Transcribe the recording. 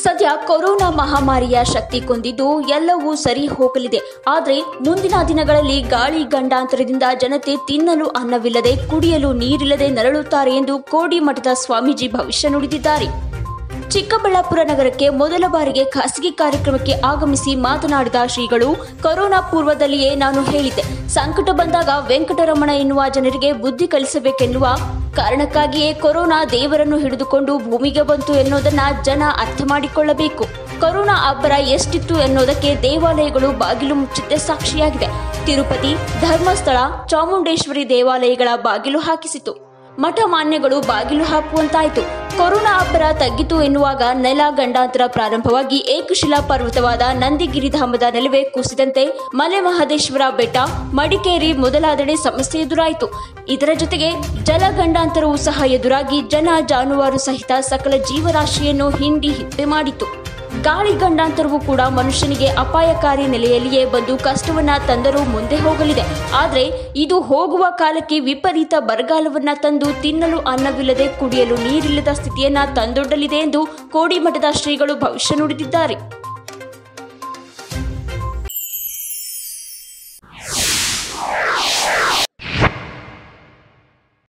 ಸದ್ಯ ಕೊರೋನಾ ಮಹಾಮಾರಿಯ ಶಕ್ತಿ ಕೊಂದಿದ್ದು ಎಲ್ಲವೂ ಸರಿ ಹೋಗಲಿದೆ ಆದರೆ ಮುಂದಿನ ದಿನಗಳಲ್ಲಿ ಗಾಳಿ ಗಂಡಾಂತರದಿಂದ ಜನತೆ ತಿನ್ನಲು ಅನ್ನವಿಲ್ಲದೆ ಕುಡಿಯಲು ನೀರಿಲ್ಲದೆ ನರಳುತ್ತಾರೆ ಎಂದು ಕೋಡಿಮಠದ ಸ್ವಾಮೀಜಿ ಭವಿಷ್ಯ ನುಡಿದಿದ್ದಾರೆ ಚಿಕ್ಕಬಳ್ಳಾಪುರ ನಗರಕ್ಕೆ ಮೊದಲ ಬಾರಿಗೆ ಖಾಸಗಿ ಕಾರ್ಯಕ್ರಮಕ್ಕೆ ಆಗಮಿಸಿ ಮಾತನಾಡಿದ ಶ್ರೀಗಳು ಕೊರೋನಾ ಪೂರ್ವದಲ್ಲಿಯೇ ನಾನು ಹೇಳಿದ್ದೆ ಸಂಕಟ ಬಂದಾಗ ವೆಂಕಟರಮಣ ಎನ್ನುವ ಜನರಿಗೆ ಬುದ್ಧಿ ಕಲಿಸಬೇಕೆನ್ನುವ ಕಾರಣಕ್ಕಾಗಿಯೇ ಕೊರೋನಾ ದೇವರನ್ನು ಹಿಡಿದುಕೊಂಡು ಭೂಮಿಗೆ ಬಂತು ಎನ್ನುವುದನ್ನ ಜನ ಅರ್ಥ ಮಾಡಿಕೊಳ್ಳಬೇಕು ಕೊರೋನಾ ಅಬ್ಬರ ಎಷ್ಟಿತ್ತು ಎನ್ನುವುದಕ್ಕೆ ದೇವಾಲಯಗಳು ಬಾಗಿಲು ಮುಚ್ಚಿದ್ದೇ ಸಾಕ್ಷಿಯಾಗಿದೆ ತಿರುಪತಿ ಧರ್ಮಸ್ಥಳ ಚಾಮುಂಡೇಶ್ವರಿ ದೇವಾಲಯಗಳ ಬಾಗಿಲು ಹಾಕಿಸಿತು ಮಠ ಮಾನ್ಯಗಳು ಬಾಗಿಲು ಹಾಕುವಂತಾಯಿತು ಕೊರೋನಾ ಅಬ್ಬರ ತಗ್ಗಿತು ಎನ್ನುವಾಗ ನೆಲ ಗಂಡಾಂತರ ಪ್ರಾರಂಭವಾಗಿ ಏಕಶಿಲಾ ಪರ್ವತವಾದ ನಂದಿಗಿರಿಧಾಮದ ನೆಲವೇ ಕುಸಿದಂತೆ ಮಲೆ ಮಹದೇಶ್ವರ ಬೆಟ್ಟ ಮಡಿಕೇರಿ ಮೊದಲಾದೆಡೆ ಸಮಸ್ಯೆ ಎದುರಾಯಿತು ಇದರ ಜೊತೆಗೆ ಜಲಗಂಡಾಂತರವೂ ಸಹ ಎದುರಾಗಿ ಜನ ಜಾನುವಾರು ಸಹಿತ ಸಕಲ ಜೀವರಾಶಿಯನ್ನು ಹಿಂಡಿ ಹಿಪ್ಪೆ ಮಾಡಿತು ಗಾಳಿ ಗಂಡಾಂತರವೂ ಕೂಡ ಮನುಷ್ಯನಿಗೆ ಅಪಾಯಕಾರಿ ನೆಲೆಯಲ್ಲಿಯೇ ಬಂದು ಕಷ್ಟವನ್ನ ತಂದರೂ ಮುಂದೆ ಹೋಗಲಿದೆ ಆದರೆ ಇದು ಹೋಗುವ ಕಾಲಕ್ಕೆ ವಿಪರೀತ ಬರಗಾಲವನ್ನ ತಂದು ತಿನ್ನಲು ಅನ್ನವಿಲ್ಲದೆ ಕುಡಿಯಲು ನೀರಿಲ್ಲದ ಸ್ಥಿತಿಯನ್ನ ತಂದೊಡ್ಡಲಿದೆ ಎಂದು ಕೋಡಿಮಠದ ಶ್ರೀಗಳು ಭವಿಷ್ಯ ನುಡಿದಿದ್ದಾರೆ